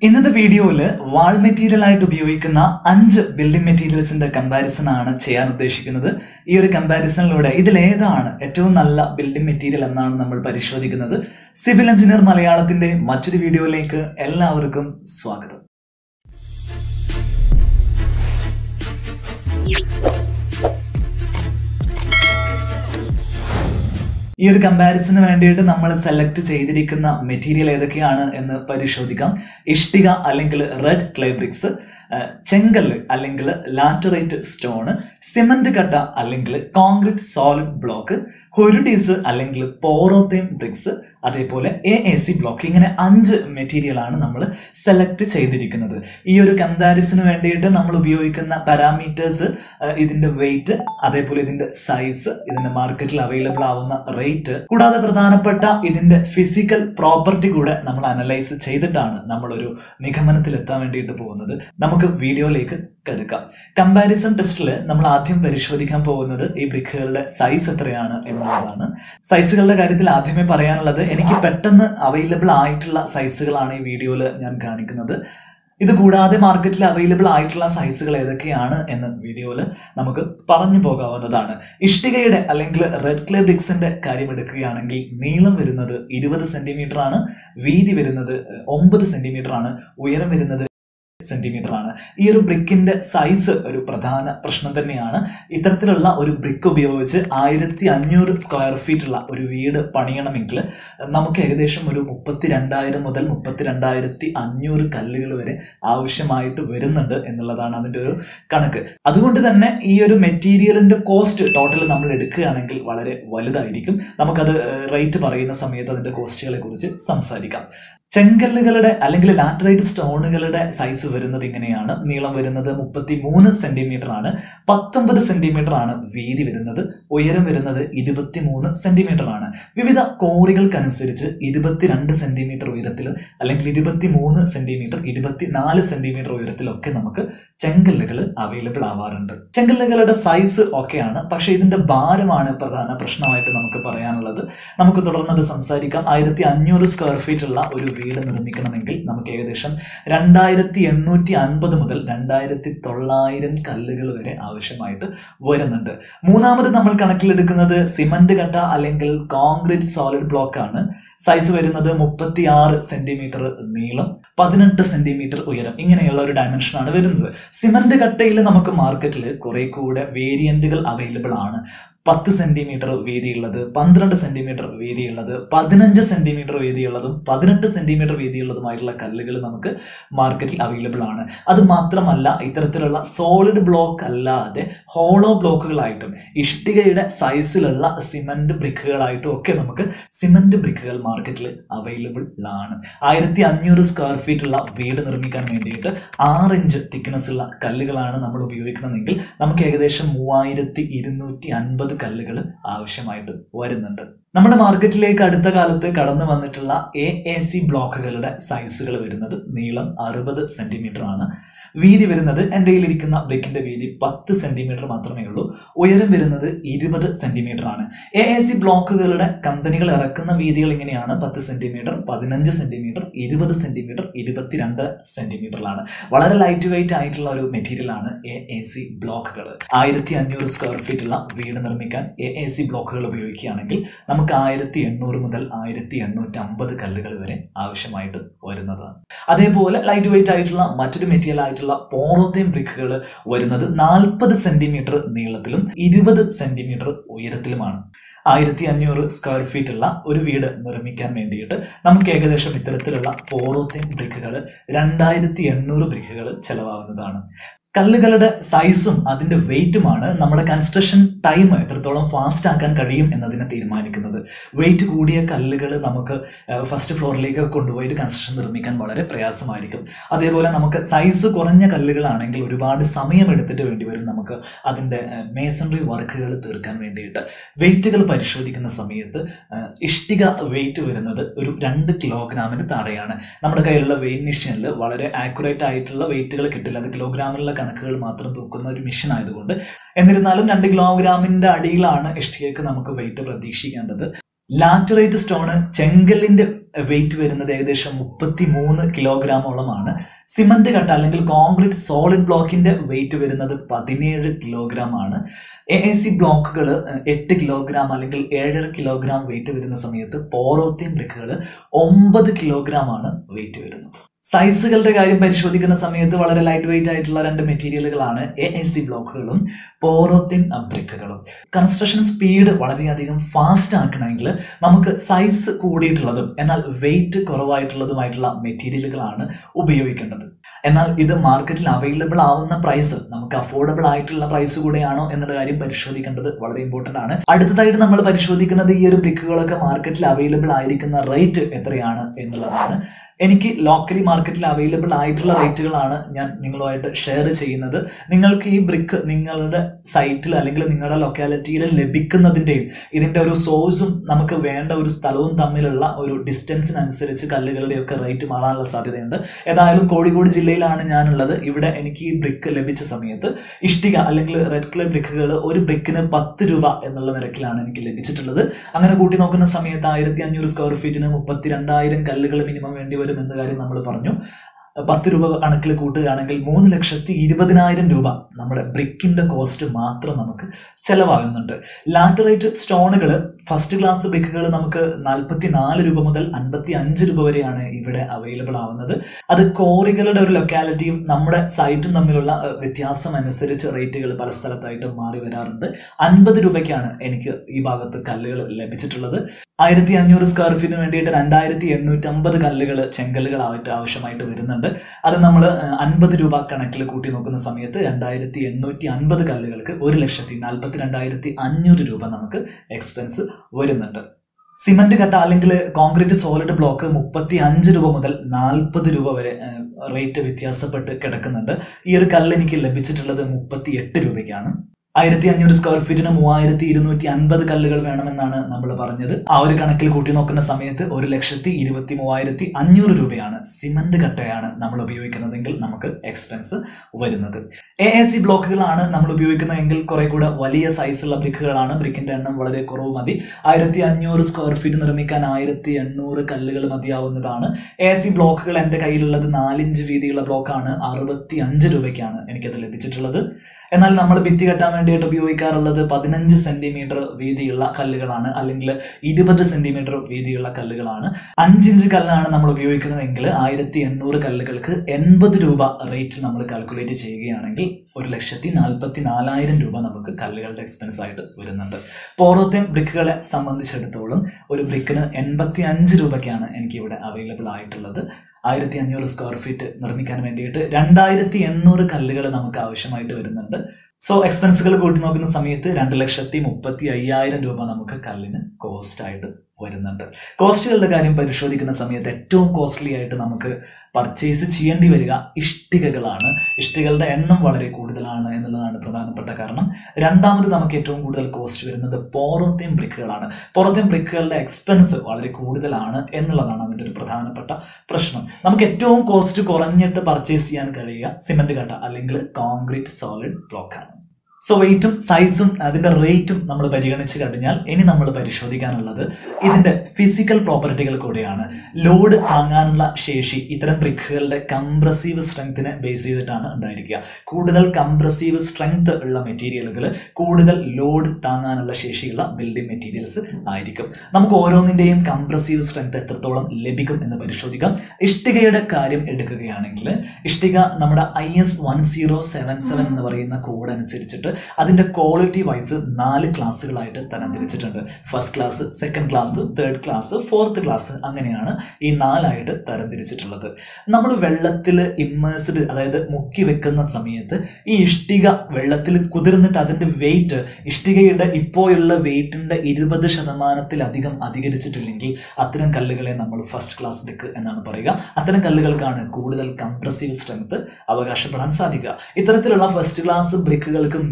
ഇന്നത്തെ വീഡിയോയിൽ വാൾ മെറ്റീരിയൽ ആയിട്ട് ഉപയോഗിക്കുന്ന അഞ്ച് ബിൽഡിംഗ് മെറ്റീരിയൽസിന്റെ കമ്പാരിസൺ ആണ് ചെയ്യാൻ ഉദ്ദേശിക്കുന്നത് ഈ ഒരു കമ്പാരിസണിലൂടെ ഇതിലേതാണ് ഏറ്റവും നല്ല ബിൽഡിംഗ് മെറ്റീരിയൽ എന്നാണ് നമ്മൾ പരിശോധിക്കുന്നത് സിവിൽ എഞ്ചിനീയർ മലയാളത്തിന്റെ മറ്റൊരു വീഡിയോയിലേക്ക് എല്ലാവർക്കും സ്വാഗതം ഈ ഒരു കമ്പാരിസന് വേണ്ടിയിട്ട് നമ്മൾ സെലക്ട് ചെയ്തിരിക്കുന്ന മെറ്റീരിയൽ ഏതൊക്കെയാണ് എന്ന് പരിശോധിക്കാം ഇഷ്ടിക അല്ലെങ്കിൽ റെഡ് ക്ലേ ബ്രിക്സ് ചെങ്കല്ല് അല്ലെങ്കിൽ ലാറ്ററൈറ്റ് സ്റ്റോണ് സിമന്റ് കട്ട അല്ലെങ്കിൽ കോൺക്രീറ്റ് സോളിഡ് ബ്ലോക്ക് ഹൊരുഡീസ് അല്ലെങ്കിൽ പോറോത്തേം ബ്രിക്സ് അതേപോലെ എ എ സി ബ്ലോക്ക് ഇങ്ങനെ അഞ്ച് മെറ്റീരിയൽ ആണ് നമ്മൾ സെലക്ട് ചെയ്തിരിക്കുന്നത് ഈ ഒരു കമ്പാരിസന് വേണ്ടിയിട്ട് നമ്മൾ ഉപയോഗിക്കുന്ന പാരാമീറ്റേഴ്സ് ഇതിന്റെ വെയിറ്റ് അതേപോലെ ഇതിന്റെ സൈസ് ഇതിന്റെ മാർക്കറ്റിൽ അവൈലബിൾ ആവുന്ന റേറ്റ് കൂടാതെ പ്രധാനപ്പെട്ട ഇതിന്റെ ഫിസിക്കൽ പ്രോപ്പർട്ടി കൂടെ നമ്മൾ അനലൈസ് ചെയ്തിട്ടാണ് നമ്മളൊരു നിഗമനത്തിൽ എത്താൻ വേണ്ടിയിട്ട് പോകുന്നത് നമുക്ക് വീഡിയോയിലേക്ക് കടുക്കാം കമ്പാരിസൺ ടെസ്റ്റിൽ നമ്മൾ ആദ്യം പരിശോധിക്കാൻ പോകുന്നത് ഈ ബ്രിക്കുകളുടെ സൈസ് എത്രയാണ് എന്നുള്ളതാണ് സൈസുകളുടെ കാര്യത്തിൽ ആദ്യമേ പറയാനുള്ളത് എനിക്ക് പെട്ടെന്ന് അവൈലബിൾ ആയിട്ടുള്ള സൈസുകളാണ് ഈ വീഡിയോയിൽ ഞാൻ കാണിക്കുന്നത് ഇത് കൂടാതെ മാർക്കറ്റിൽ അവൈലബിൾ ആയിട്ടുള്ള സൈസുകൾ ഏതൊക്കെയാണ് എന്ന് വീഡിയോയിൽ നമുക്ക് പറഞ്ഞു പോകാവുന്നതാണ് ഇഷ്ടികയുടെ അല്ലെങ്കിൽ റെഡ് ക്ലേ ബ്രിക്സിന്റെ കാര്യം എടുക്കുകയാണെങ്കിൽ നീളം വരുന്നത് ഇരുപത് സെന്റിമീറ്റർ ആണ് വീതി വരുന്നത് ഒമ്പത് സെന്റിമീറ്റർ ആണ് ഉയരം വരുന്നത് സെന്റിമീറ്റർ ആണ് ഈ ഒരു ബ്രിക്കിന്റെ സൈസ് ഒരു പ്രധാന പ്രശ്നം തന്നെയാണ് ഇത്തരത്തിലുള്ള ഒരു ബ്രിക്ക് ഉപയോഗിച്ച് ആയിരത്തി അഞ്ഞൂറ് സ്ക്വയർ ഫീറ്റ് ഉള്ള ഒരു വീട് പണിയണമെങ്കിൽ നമുക്ക് ഏകദേശം ഒരു മുപ്പത്തി രണ്ടായിരം മുതൽ മുപ്പത്തി രണ്ടായിരത്തി അഞ്ഞൂറ് കല്ലുകൾ വരെ ആവശ്യമായിട്ട് വരുന്നുണ്ട് എന്നുള്ളതാണ് അതിന്റെ ഒരു കണക്ക് അതുകൊണ്ട് തന്നെ ഈ ഒരു മെറ്റീരിയലിന്റെ കോസ്റ്റ് ടോട്ടൽ നമ്മൾ എടുക്കുകയാണെങ്കിൽ വളരെ വലുതായിരിക്കും നമുക്കത് റേറ്റ് പറയുന്ന സമയത്ത് അതിന്റെ കോസ്റ്റുകളെ കുറിച്ച് സംസാരിക്കാം ചെങ്കല്ലുകളുടെ അല്ലെങ്കിൽ ലാറ്ററൈറ്റ് സ്റ്റോണുകളുടെ സൈസ് വരുന്നത് ഇങ്ങനെയാണ് നീളം വരുന്നത് മുപ്പത്തി മൂന്ന് സെന്റിമീറ്റർ ആണ് പത്തൊമ്പത് സെന്റിമീറ്റർ ആണ് വീതി വരുന്നത് ഉയരം വരുന്നത് ഇരുപത്തി മൂന്ന് സെന്റിമീറ്റർ ആണ് വിവിധ കോറികൾക്കനുസരിച്ച് ഇരുപത്തിരണ്ട് സെന്റിമീറ്റർ ഉയരത്തിൽ അല്ലെങ്കിൽ ഇരുപത്തി മൂന്ന് സെന്റിമീറ്റർ ഇരുപത്തിനാല് സെന്റിമീറ്റർ ഉയരത്തിലൊക്കെ നമുക്ക് ചെങ്കല്ലുകൾ അവൈലബിൾ ആവാറുണ്ട് ചെങ്കല്ലുകളുടെ സൈസ് ഒക്കെയാണ് പക്ഷേ ഇതിന്റെ ഭാരമാണ് പ്രധാന പ്രശ്നമായിട്ട് നമുക്ക് പറയാനുള്ളത് നമുക്ക് തുടർന്നത് സംസാരിക്കാം ആയിരത്തി അഞ്ഞൂറ് സ്ക്വയർ ഫീറ്റ് ഉള്ള ഒരു വീട് നിർമ്മിക്കണമെങ്കിൽ നമുക്ക് ഏകദേശം രണ്ടായിരത്തി എണ്ണൂറ്റി അൻപത് മുതൽ രണ്ടായിരത്തി തൊള്ളായിരം കല്ലുകൾ വരെ ആവശ്യമായിട്ട് വരുന്നുണ്ട് മൂന്നാമത് നമ്മൾ കണക്കിലെടുക്കുന്നത് സിമന്റ് കട്ട അല്ലെങ്കിൽ കോൺക്രീറ്റ് സോളിഡ് ബ്ലോക്ക് ആണ് സൈസ് വരുന്നത് മുപ്പത്തി ആറ് സെന്റിമീറ്റർ നീളം പതിനെട്ട് സെന്റിമീറ്റർ ഉയരം ഇങ്ങനെയുള്ള ഒരു ഡയമെൻഷനാണ് വരുന്നത് സിമന്റ് കട്ടയിൽ നമുക്ക് മാർക്കറ്റിൽ കുറെ കൂടെ വേരിയന്റുകൾ അവൈലബിൾ ആണ് പത്ത് സെന്റിമീറ്റർ വീതിയുള്ളത് പന്ത്രണ്ട് സെന്റിമീറ്റർ വീതിയുള്ളത് പതിനഞ്ച് സെന്റിമീറ്റർ വീതിയുള്ളതും പതിനെട്ട് സെന്റിമീറ്റർ വീതിയുള്ളതുമായിട്ടുള്ള കല്ലുകൾ നമുക്ക് മാർക്കറ്റിൽ അവൈലബിൾ ആണ് അത് മാത്രമല്ല ഇത്തരത്തിലുള്ള സോളിഡ് ബ്ലോക്ക് അല്ലാതെ ഹോളോ ബ്ലോക്കുകളായിട്ടും ഇഷ്ടികയുടെ സൈസിലുള്ള സിമന്റ് ബ്രിക്കുകളായിട്ടും ഒക്കെ നമുക്ക് സിമന്റ് ബ്രിക്കുകൾ മാർക്കറ്റിൽ അവൈലബിൾ ആണ് ആയിരത്തി അഞ്ഞൂറ് സ്ക്വയർ ഫീറ്റ് ഉള്ള വീട് നിർമ്മിക്കാൻ വേണ്ടിയിട്ട് ആറ് ഇഞ്ച് തിക്നെസ് ഉള്ള കല്ലുകളാണ് നമ്മൾ ഉപയോഗിക്കുന്നതെങ്കിൽ നമുക്ക് ഏകദേശം മൂവായിരത്തി ഇരുന്നൂറ്റി അൻപത് കല്ലുകൾ ആവശ്യമായിട്ട് വരുന്നുണ്ട് നമ്മുടെ മാർക്കറ്റിലേക്ക് അടുത്ത കാലത്ത് കടന്നു വന്നിട്ടുള്ള എ എ സി ബ്ലോക്കുകളുടെ സൈസുകൾ വരുന്നത് നീളം അറുപത് സെന്റിമീറ്റർ ആണ് വീതി വരുന്നത് എൻ്റെ കയ്യിലിരിക്കുന്ന ബ്രിക്കിന്റെ വീതി പത്ത് സെന്റിമീറ്റർ മാത്രമേ ഉള്ളൂ ഉയരം വരുന്നത് ഇരുപത് സെന്റിമീറ്റർ ആണ് എ എ സി ബ്ലോക്കുകളുടെ കമ്പനികൾ ഇറക്കുന്ന വീതികൾ ഇങ്ങനെയാണ് പത്ത് സെന്റിമീറ്റർ പതിനഞ്ച് സെന്റിമീറ്റർ ഇരുപത് സെന്റിമീറ്റർ ഇരുപത്തിരണ്ട് സെന്റിമീറ്ററിലാണ് വളരെ ലൈറ്റ് വെയിറ്റ് ആയിട്ടുള്ള ഒരു മെറ്റീരിയൽ ആണ് എ എ സി ബ്ലോക്കുകൾ ആയിരത്തി അഞ്ഞൂറ് സ്ക്വയർ ഫീറ്റ് ഉള്ള വീട് നിർമ്മിക്കാൻ എ എ സി ബ്ലോക്കുകൾ ഉപയോഗിക്കുകയാണെങ്കിൽ നമുക്ക് ആയിരത്തി എണ്ണൂറ് മുതൽ ആയിരത്തി എണ്ണൂറ്റി അമ്പത് കല്ലുകൾ വരെ ആവശ്യമായിട്ട് വരുന്നതാണ് അതേപോലെ ലൈറ്റ് വെയിറ്റ് ആയിട്ടുള്ള മറ്റൊരു മെറ്റീരിയൽ ആയിട്ടുള്ള പോളോത്തേം ബ്രിക്കുകൾ വരുന്നത് നാൽപ്പത് സെന്റിമീറ്റർ നീളത്തിലും ഇരുപത് സെന്റിമീറ്റർ ഉയരത്തിലുമാണ് ആയിരത്തി അഞ്ഞൂറ് സ്ക്വയർ ഫീറ്റ് ഉള്ള ഒരു വീട് നിർമ്മിക്കാൻ വേണ്ടിയിട്ട് നമുക്ക് ഏകദേശം ഇത്തരത്തിലുള്ള പോളോത്തേം ബ്രിക്കുകൾ രണ്ടായിരത്തി എണ്ണൂറ് ബ്രിക്കുകൾ ചെലവാകുന്നതാണ് കല്ലുകളുടെ സൈസും അതിന്റെ വെയിറ്റുമാണ് നമ്മുടെ കൺസ്ട്രക്ഷൻ ടൈം എത്രത്തോളം ഫാസ്റ്റ് ആക്കാൻ കഴിയും എന്നതിനെ തീരുമാനിക്കുന്നത് വെയിറ്റ് കൂടിയ കല്ലുകൾ നമുക്ക് ഫസ്റ്റ് ഫ്ലോറിലേക്ക് കൊണ്ടുപോയിട്ട് കൺസ്ട്രക്ഷൻ നിർമ്മിക്കാൻ വളരെ പ്രയാസമായിരിക്കും അതേപോലെ നമുക്ക് സൈസ് കുറഞ്ഞ കല്ലുകളാണെങ്കിൽ ഒരുപാട് സമയം എടുത്തിട്ട് വേണ്ടി വരും നമുക്ക് അതിൻ്റെ മേസണറി വർക്കുകൾ തീർക്കാൻ വേണ്ടിയിട്ട് വെയിറ്റുകൾ പരിശോധിക്കുന്ന സമയത്ത് ഇഷ്ടിക വെയിറ്റ് വരുന്നത് ഒരു രണ്ട് കിലോഗ്രാമിന് താഴെയാണ് നമ്മുടെ കയ്യിലുള്ള വെയിറ്റ് മെഷീനിൽ വളരെ ആക്യുറേറ്റ് ആയിട്ടുള്ള വെയിറ്റുകൾ കിട്ടില്ല അത് കിലോഗ്രാമിലുള്ള കണക്കുകൾ മാത്രം തൂക്കുന്ന ഒരു മെഷീൻ ആയതുകൊണ്ട് എന്നിരുന്നാലും രണ്ട് കിലോഗ്രാമിന്റെ അടിയിലാണ് ഇഷ്ടികയ്ക്ക് നമുക്ക് വെയിറ്റ് പ്രതീക്ഷിക്കേണ്ടത് ലാറ്ററൈറ്റ് സ്റ്റോണ് ചെങ്കല്ലിന്റെ വെയിറ്റ് വരുന്നത് ഏകദേശം മുപ്പത്തി മൂന്ന് കിലോഗ്രാമോളമാണ് സിമന്റ് കട്ട അല്ലെങ്കിൽ കോൺക്രീറ്റ് സോളിഡ് ബ്ലോക്കിന്റെ വെയിറ്റ് വരുന്നത് പതിനേഴ് കിലോഗ്രാം ആണ് എ എ സി ബ്ലോക്കുകൾ എട്ട് കിലോഗ്രാം അല്ലെങ്കിൽ ഏഴര കിലോഗ്രാം വെയിറ്റ് വരുന്ന സമയത്ത് പോറോത്തിയം ബ്രിക്കുകൾ ഒമ്പത് കിലോഗ്രാം ആണ് വെയിറ്റ് വരുന്നത് സൈസുകളുടെ കാര്യം പരിശോധിക്കുന്ന സമയത്ത് വളരെ ലൈറ്റ് വെയിറ്റ് ആയിട്ടുള്ള രണ്ട് മെറ്റീരിയലുകളാണ് എ എ സി ബ്ലോക്കുകളും പോറോത്തിൻ ബ്രിക്കുകളും കൺസ്ട്രക്ഷൻ സ്പീഡ് വളരെയധികം ഫാസ്റ്റ് ആക്കണമെങ്കിൽ നമുക്ക് സൈസ് കൂടിയിട്ടുള്ളതും എന്നാൽ വെയിറ്റ് കുറവായിട്ടുള്ളതുമായിട്ടുള്ള മെറ്റീരിയലുകളാണ് ഉപയോഗിക്കേണ്ടത് എന്നാൽ ഇത് മാർക്കറ്റിൽ അവൈലബിൾ ആവുന്ന പ്രൈസ് നമുക്ക് അഫോർഡബിൾ ആയിട്ടുള്ള പ്രൈസ് കൂടെയാണോ എന്നുള്ള കാര്യം പരിശോധിക്കേണ്ടത് വളരെ ഇമ്പോർട്ടന്റ് ആണ് അടുത്തതായിട്ട് നമ്മൾ പരിശോധിക്കുന്നത് ഈ ഒരു ബ്രിക്കുകളൊക്കെ മാർക്കറ്റിൽ അവൈലബിൾ ആയിരിക്കുന്ന റേറ്റ് എത്രയാണ് എന്നുള്ളതാണ് എനിക്ക് ലോക്കലി മാർക്കറ്റിൽ അവൈലബിൾ ആയിട്ടുള്ള റേറ്റുകളാണ് ഞാൻ നിങ്ങളുമായിട്ട് ഷെയർ ചെയ്യുന്നത് നിങ്ങൾക്ക് ഈ ബ്രിക്ക് നിങ്ങളുടെ സൈറ്റിൽ അല്ലെങ്കിൽ നിങ്ങളുടെ ലൊക്കാലിറ്റിയിൽ ലഭിക്കുന്നതിൻ്റെയും ഇതിൻ്റെ ഒരു സോഴ്സും നമുക്ക് വേണ്ട ഒരു സ്ഥലവും തമ്മിലുള്ള ഒരു ഡിസ്റ്റൻസിനനുസരിച്ച് കല്ലുകളുടെയൊക്കെ റേറ്റ് മാറാനുള്ള സാധ്യതയുണ്ട് ഏതായാലും കോഴിക്കോട് ജില്ലയിലാണ് ഞാനുള്ളത് ഇവിടെ എനിക്ക് ഈ ബ്രിക്ക് ലഭിച്ച സമയത്ത് ഇഷ്ടിക അല്ലെങ്കിൽ റെഡ് ക്ലേ ബ്രിക്കുകൾ ഒരു ബ്രിക്കിന് പത്ത് രൂപ എന്നുള്ള നിരക്കിലാണ് എനിക്ക് ലഭിച്ചിട്ടുള്ളത് അങ്ങനെ കൂട്ടി നോക്കുന്ന സമയത്ത് ആയിരത്തി അഞ്ഞൂറ് സ്ക്വയർ ഫീറ്റിന് മുപ്പത്തി രണ്ടായിരം കല്ലുകൾ മിനിമം വേണ്ടി വരും എന്ന കാര്യം നമ്മൾ പറഞ്ഞു പത്ത് രൂപ കണക്കിൽ കൂട്ടുകയാണെങ്കിൽ മൂന്ന് ലക്ഷത്തി ഇരുപതിനായിരം രൂപ നമ്മുടെ ബ്രിക്കിന്റെ കോസ്റ്റ് മാത്രം നമുക്ക് ചെലവാകുന്നുണ്ട് ലാറ്ററൈറ്റ് സ്റ്റോണുകൾ ഫസ്റ്റ് ക്ലാസ് ബ്രിക്കുകൾ നമുക്ക് നാൽപ്പത്തി നാല് രൂപ മുതൽ അൻപത്തി അഞ്ച് രൂപ വരെയാണ് ഇവിടെ അവൈലബിൾ ആവുന്നത് അത് കോറികളുടെ ഒരു ലൊക്കാലിറ്റിയും നമ്മുടെ സൈറ്റും തമ്മിലുള്ള അഹ്, വ്യത്യാസം അനുസരിച്ച് റേറ്റുകൾ പല സ്ഥലത്തായിട്ട് മാറി വരാറുണ്ട് അൻപത് രൂപയ്ക്കാണ് എനിക്ക് ഈ ഭാഗത്ത് കല്ലുകൾ ലഭിച്ചിട്ടുള്ളത് ആയിരത്തി അഞ്ഞൂറ് സ്ക്വയർ ഫീറ്റിന് വേണ്ടിയിട്ട് രണ്ടായിരത്തി എണ്ണൂറ്റി അമ്പത് കല്ലുകൾ ചെങ്കല്ലുകളായിട്ട് ആവശ്യമായിട്ട് വരുന്നുണ്ട് അത് നമ്മൾ അൻപത് രൂപ കണക്കിൽ കൂട്ടി നോക്കുന്ന സമയത്ത് രണ്ടായിരത്തി എണ്ണൂറ്റി അൻപത് കല്ലുകൾക്ക് ഒരു ലക്ഷത്തി നാൽപ്പത്തി രണ്ടായിരത്തി അഞ്ഞൂറ് രൂപ നമുക്ക് എക്സ്പെൻസ് വരുന്നുണ്ട് സിമന്റ് കട്ട അല്ലെങ്കിൽ കോൺക്രീറ്റ് സോളിഡ് ബ്ലോക്ക് മുപ്പത്തി അഞ്ച് രൂപ മുതൽ നാൽപ്പത് രൂപ വരെ റേറ്റ് വ്യത്യാസപ്പെട്ട് കിടക്കുന്നുണ്ട് ഈ ഒരു കല്ല് എനിക്ക് ലഭിച്ചിട്ടുള്ളത് മുപ്പത്തി എട്ട് രൂപയ്ക്കാണ് ആയിരത്തി അഞ്ഞൂറ് സ്ക്വയർ ഫീറ്റിന് മൂവായിരത്തി ഇരുന്നൂറ്റി അൻപത് കല്ലുകൾ വേണമെന്നാണ് നമ്മൾ പറഞ്ഞത് ആ ഒരു കണക്കിൽ കൂട്ടി നോക്കുന്ന സമയത്ത് ഒരു ലക്ഷത്തി ഇരുപത്തി മൂവായിരത്തി അഞ്ഞൂറ് രൂപയാണ് സിമന്റ് കട്ടയാണ് നമ്മൾ ഉപയോഗിക്കുന്നതെങ്കിൽ നമുക്ക് എക്സ്പെൻസ് വരുന്നത് എ എ സി ബ്ലോക്കുകളാണ് നമ്മൾ ഉപയോഗിക്കുന്നതെങ്കിൽ കുറെ കൂടെ വലിയ സൈസുള്ള ബ്രിക്കുകളാണ് ബ്രിക്കിന്റെ എണ്ണം വളരെ കുറവ് മതി ആയിരത്തി അഞ്ഞൂറ് സ്ക്വയർ ഫീറ്റ് നിർമ്മിക്കാൻ ആയിരത്തി എണ്ണൂറ് കല്ലുകൾ മതിയാവുന്നതാണ് എ സി ബ്ലോക്കുകൾ എൻ്റെ കയ്യിലുള്ളത് നാലിഞ്ച് വീതിയുള്ള ബ്ലോക്കാണ് അറുപത്തി അഞ്ച് രൂപയ്ക്കാണ് എനിക്കത് ലഭിച്ചിട്ടുള്ളത് എന്നാൽ നമ്മൾ ഭിത്തി കെട്ടാൻ വേണ്ടിയിട്ട് ഉപയോഗിക്കാറുള്ളത് പതിനഞ്ച് സെന്റിമീറ്റർ വീതിയുള്ള കല്ലുകളാണ് അല്ലെങ്കിൽ ഇരുപത് സെന്റിമീറ്റർ വീതിയുള്ള കല്ലുകളാണ് അഞ്ചിഞ്ച് കല്ലാണ് നമ്മൾ ഉപയോഗിക്കുന്നതെങ്കിൽ ആയിരത്തി എണ്ണൂറ് കല്ലുകൾക്ക് എൺപത് രൂപ റേറ്റ് നമ്മൾ കാൽക്കുലേറ്റ് ചെയ്യുകയാണെങ്കിൽ ഒരു ലക്ഷത്തി നാൽപ്പത്തി നാലായിരം രൂപ നമുക്ക് കല്ലുകളുടെ എക്സ്പെൻസ് ആയിട്ട് വരുന്നുണ്ട് പോറോത്യം ബ്രിക്കുകളെ സംബന്ധിച്ചിടത്തോളം ഒരു ബ്രിക്കിന് എൺപത്തി അഞ്ച് രൂപയ്ക്കാണ് എനിക്ക് ഇവിടെ അവൈലബിൾ ആയിട്ടുള്ളത് ആയിരത്തി അഞ്ഞൂറ് സ്ക്വയർ ഫീറ്റ് നിർമ്മിക്കാൻ വേണ്ടിയിട്ട് രണ്ടായിരത്തി എണ്ണൂറ് കല്ലുകൾ നമുക്ക് ആവശ്യമായിട്ട് വരുന്നുണ്ട് സോ എക്സ്പെൻസുകൾ കൂട്ടി നോക്കുന്ന സമയത്ത് രണ്ട് ലക്ഷത്തി മുപ്പത്തി അയ്യായിരം രൂപ നമുക്ക് കല്ലിന് കോസ്റ്റ് ആയിട്ട് വരുന്നുണ്ട് കോസ്റ്റുകളുടെ കാര്യം പരിശോധിക്കുന്ന സമയത്ത് ഏറ്റവും കോസ്റ്റ്ലി ആയിട്ട് നമുക്ക് പർച്ചേസ് ചെയ്യേണ്ടി വരിക ഇഷ്ടികകളാണ് ഇഷ്ടികളുടെ എണ്ണം വളരെ കൂടുതലാണ് എന്നുള്ളതാണ് പ്രധാനപ്പെട്ട കാരണം രണ്ടാമത് നമുക്ക് ഏറ്റവും കൂടുതൽ കോസ്റ്റ് വരുന്നത് പോറോത്യം ബ്രിക്കുകളാണ് പോറോത്യം ബ്രിക്കുകളുടെ എക്സ്പെൻസ് വളരെ കൂടുതലാണ് എന്നുള്ളതാണ് അതിൻ്റെ ഒരു പ്രധാനപ്പെട്ട പ്രശ്നം നമുക്ക് ഏറ്റവും കോസ്റ്റ് കുറഞ്ഞിട്ട് പർച്ചേസ് ചെയ്യാൻ കഴിയുക സിമെന്റ് കട്ട അല്ലെങ്കിൽ കോൺക്രീറ്റ് സോളിഡ് ബ്ലോക്കാണ് സോ വെയിറ്റും സൈസും അതിന്റെ റേറ്റും നമ്മൾ പരിഗണിച്ച് കഴിഞ്ഞാൽ ഇനി നമ്മൾ പരിശോധിക്കാനുള്ളത് ഇതിന്റെ ഫിസിക്കൽ പ്രോപ്പർട്ടികൾ കൂടെയാണ് ലോഡ് താങ്ങാനുള്ള ശേഷി ഇത്തരം ബ്രിക്കുകളുടെ കംപ്രസീവ് സ്ട്രെങ്തിനെ ബേസ് ചെയ്തിട്ടാണ് ഉണ്ടായിരിക്കുക കൂടുതൽ കംപ്രസീവ് സ്ട്രെങ്ത് ഉള്ള മെറ്റീരിയലുകൾ കൂടുതൽ ലോഡ് താങ്ങാനുള്ള ശേഷിയുള്ള ബിൽഡിംഗ് മെറ്റീരിയൽസ് ആയിരിക്കും നമുക്ക് ഓരോന്നിന്റെയും കംപ്രസീവ് സ്ട്രെങ്ത് എത്രത്തോളം ലഭിക്കും എന്ന് പരിശോധിക്കാം ഇഷ്ടികയുടെ കാര്യം എടുക്കുകയാണെങ്കിൽ ഇഷ്ടിക നമ്മുടെ I S one zero seven seven എന്ന് പറയുന്ന കോഡ് അനുസരിച്ചിട്ട് അതിന്റെ ക്വാളിറ്റി വൈസ് നാല് ക്ലാസ്സുകളായിട്ട് തരംതിരിച്ചിട്ടുണ്ട് first class second class third class fourth class അങ്ങനെയാണ് ഈ നാലായിട്ട് തരംതിരിച്ചിട്ടുള്ളത് നമ്മൾ വെള്ളത്തിൽ ഇമ്മേഴ്സ്ഡ് അതായത് മുക്കി വെക്കുന്ന സമയത്ത് ഈ ഇഷ്ടിക വെള്ളത്തിൽ കുതിർന്നിട്ട് അതിന്റെ വെയിറ്റ് ഇഷ്ടികയുടെ ഇപ്പോഴുള്ള വെയിറ്റിന്റെ ഇരുപത് ശതമാനത്തിലധികം അധികരിച്ചിട്ടില്ലെങ്കിൽ അത്തരം കല്ലുകളെ നമ്മൾ ഫസ്റ്റ് ക്ലാസ് ബ്രിക്ക് എന്നാണ് പറയുക അത്തരം കല്ലുകൾക്കാണ് കൂടുതൽ കംപ്രസീവ് സ്ട്രെങ്ത് അവകാശപ്പെടാൻ സാധിക്കുക ഇത്തരത്തിലുള്ള ഫസ്റ്റ് ക്ലാസ് ബ്രിക്കുകൾക്ക്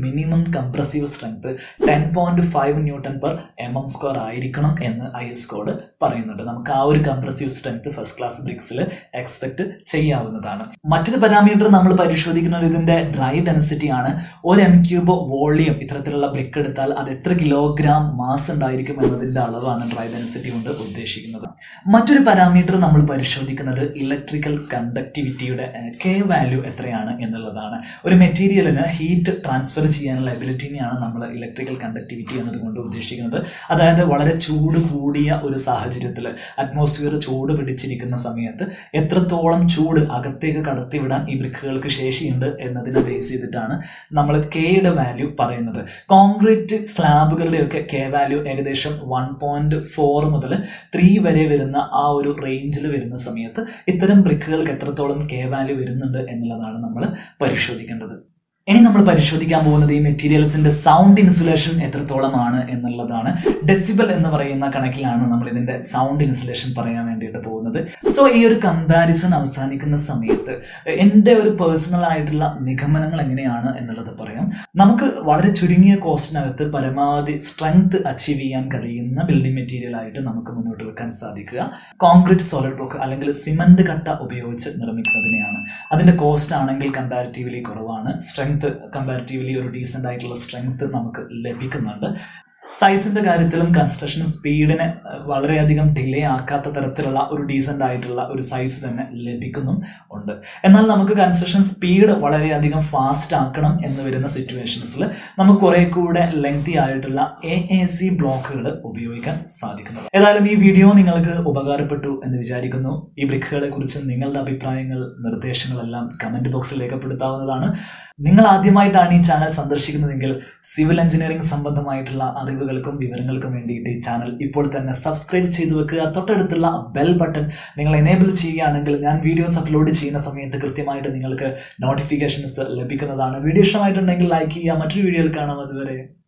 minimum compressive strength ten point five newton per M M square ആയിരിക്കണം എന്ന് ഐ എസ് കോഡ് പറയുന്നുണ്ട് നമുക്ക് ആ ഒരു കംപ്രസീവ് സ്ട്രെങ്ത് ഫസ്റ്റ് ക്ലാസ് ബ്രിക്സിൽ എക്സ്പെക്ട് ചെയ്യാവുന്നതാണ് മറ്റൊരു പാരാമീറ്റർ നമ്മൾ പരിശോധിക്കുന്നത് ഇതിന്റെ ഡ്രൈ ഡെൻസിറ്റി ആണ് ഒരു എം ക്യൂബ് വോളിയം ഇത്തരത്തിലുള്ള ബ്രിക്ക് എടുത്താൽ അത് എത്ര കിലോഗ്രാം മാസ് ഉണ്ടായിരിക്കും എന്നതിന്റെ അളവാണ് ഡ്രൈ ഡെൻസിറ്റി കൊണ്ട് ഉദ്ദേശിക്കുന്നത് മറ്റൊരു പാരാമീറ്റർ നമ്മൾ പരിശോധിക്കുന്നത് ഇലക്ട്രിക്കൽ കണ്ടക്ടിവിറ്റിയുടെ കെ വാല്യൂ എത്രയാണ് എന്നുള്ളതാണ് ഒരു മെറ്റീരിയലിന് ഹീറ്റ് ട്രാൻസ്ഫർ ചെയ്യാനുള്ള എബിലിറ്റിനെയാണ് നമ്മൾ ഇലക്ട്രിക്കൽ കണ്ടക്ടിവിറ്റി എന്നതുകൊണ്ട് ഉദ്ദേശിക്കുന്നത് അതായത് വളരെ ചൂട് കൂടിയ ഒരു സാഹചര്യത്തിൽ അറ്റ്മോസ്ഫിയർ ചൂട് പിടിച്ചിരിക്കുന്ന സമയത്ത് എത്രത്തോളം ചൂട് അകത്തേക്ക് കടത്തിവിടാൻ ഈ ബ്രിക്കുകൾക്ക് ശേഷിയുണ്ട് എന്നതിനെ ബേസ് ചെയ്തിട്ടാണ് നമ്മൾ കെയുടെ വാല്യൂ പറയുന്നത് കോൺക്രീറ്റ് സ്ലാബുകളുടെയൊക്കെ കെ വാല്യൂ ഏകദേശം വൺ പോയിന്റ് ഫോർ മുതൽ ത്രീ വരെ വരുന്ന ആ ഒരു റേഞ്ചിൽ വരുന്ന സമയത്ത് ഇത്തരം ബ്രിക്കുകൾക്ക് എത്രത്തോളം കെ വാല്യൂ വരുന്നുണ്ട് എന്നുള്ളതാണ് നമ്മൾ പരിശോധിക്കേണ്ടത് ഇനി നമ്മൾ പരിശോധിക്കാൻ പോകുന്നത് ഈ മെറ്റീരിയൽസിന്റെ സൗണ്ട് ഇൻസുലേഷൻ എത്രത്തോളമാണ് എന്നുള്ളതാണ് ഡെസിബൽ എന്ന് പറയുന്ന കണക്കിലാണ് നമ്മൾ ഇതിന്റെ സൗണ്ട് ഇൻസുലേഷൻ പറയാൻ വേണ്ടിയിട്ട് പോകുന്നത് സോ ഈ ഒരു കമ്പാരിസൺ അവസാനിക്കുന്ന സമയത്ത് എൻ്റെ ഒരു പേഴ്സണൽ ആയിട്ടുള്ള നിഗമനങ്ങൾ എങ്ങനെയാണ് എന്നുള്ളത് പറയാം നമുക്ക് വളരെ ചുരുങ്ങിയ കോസ്റ്റിനകത്ത് പരമാവധി സ്ട്രെങ്ത് അച്ചീവ് ചെയ്യാൻ കഴിയുന്ന ബിൽഡിംഗ് മെറ്റീരിയൽ ആയിട്ട് നമുക്ക് മുന്നോട്ട് വെക്കാൻ സാധിക്കുക കോൺക്രീറ്റ് സോളിഡ് ബ്ലോക്ക് അല്ലെങ്കിൽ സിമന്റ് കട്ട ഉപയോഗിച്ച് നിർമ്മിക്കുന്നതിനെയാണ് അതിന്റെ കോസ്റ്റ് ആണെങ്കിൽ കമ്പാരിറ്റീവ്ലി കുറവാണ് സ്ട്രെങ്ത് കമ്പാരിറ്റീവ്ലി ഒരു ഡീസെന്റ് ആയിട്ടുള്ള സ്ട്രെങ്ത് നമുക്ക് ലഭിക്കുന്നുണ്ട് സൈസിന്റെ കാര്യത്തിലും കൺസ്ട്രക്ഷൻ സ്പീഡിനെ വളരെയധികം ഡിലേ ആക്കാത്ത തരത്തിലുള്ള ഒരു ഡീസെന്റ് ആയിട്ടുള്ള ഒരു സൈസ് തന്നെ ലഭിക്കുന്നും ഉണ്ട് എന്നാൽ നമുക്ക് കൺസ്ട്രക്ഷൻ സ്പീഡ് വളരെയധികം ഫാസ്റ്റ് ആക്കണം എന്ന് വരുന്ന സിറ്റുവേഷൻസിൽ നമുക്ക് കുറെ കൂടെ ലെങ്തി ആയിട്ടുള്ള എ എ സി ബ്ലോക്കുകൾ ഉപയോഗിക്കാൻ സാധിക്കുന്നത് ഏതായാലും ഈ വീഡിയോ നിങ്ങൾക്ക് ഉപകാരപ്പെട്ടു എന്ന് വിചാരിക്കുന്നു ഈ ബ്രിക്കുകളെ കുറിച്ച് നിങ്ങളുടെ അഭിപ്രായങ്ങൾ നിർദ്ദേശങ്ങളെല്ലാം കമന്റ് ബോക്സിൽ രേഖപ്പെടുത്താവുന്നതാണ് നിങ്ങൾ ആദ്യമായിട്ടാണ് ഈ ചാനൽ സന്ദർശിക്കുന്നതെങ്കിൽ സിവിൽ എഞ്ചിനീയറിംഗ് സംബന്ധമായിട്ടുള്ള അറിവുകൾക്കും വിവരങ്ങൾക്കും വേണ്ടിയിട്ട് ഈ ചാനൽ ഇപ്പോൾ തന്നെ സബ്സ്ക്രൈബ് ചെയ്തു വെക്കുക തൊട്ടടുത്തുള്ള ബെൽ ബട്ടൺ നിങ്ങൾ എനേബിൾ ചെയ്യുകയാണെങ്കിൽ ഞാൻ വീഡിയോസ് അപ്ലോഡ് ചെയ്യുന്ന സമയത്ത് കൃത്യമായിട്ട് നിങ്ങൾക്ക് നോട്ടിഫിക്കേഷൻസ് ലഭിക്കുന്നതാണ് വീഡിയോ ഇഷ്ടമായിട്ടുണ്ടെങ്കിൽ ലൈക്ക് ചെയ്യുക മറ്റൊരു വീഡിയോയിൽ കാണാം അതുവരെ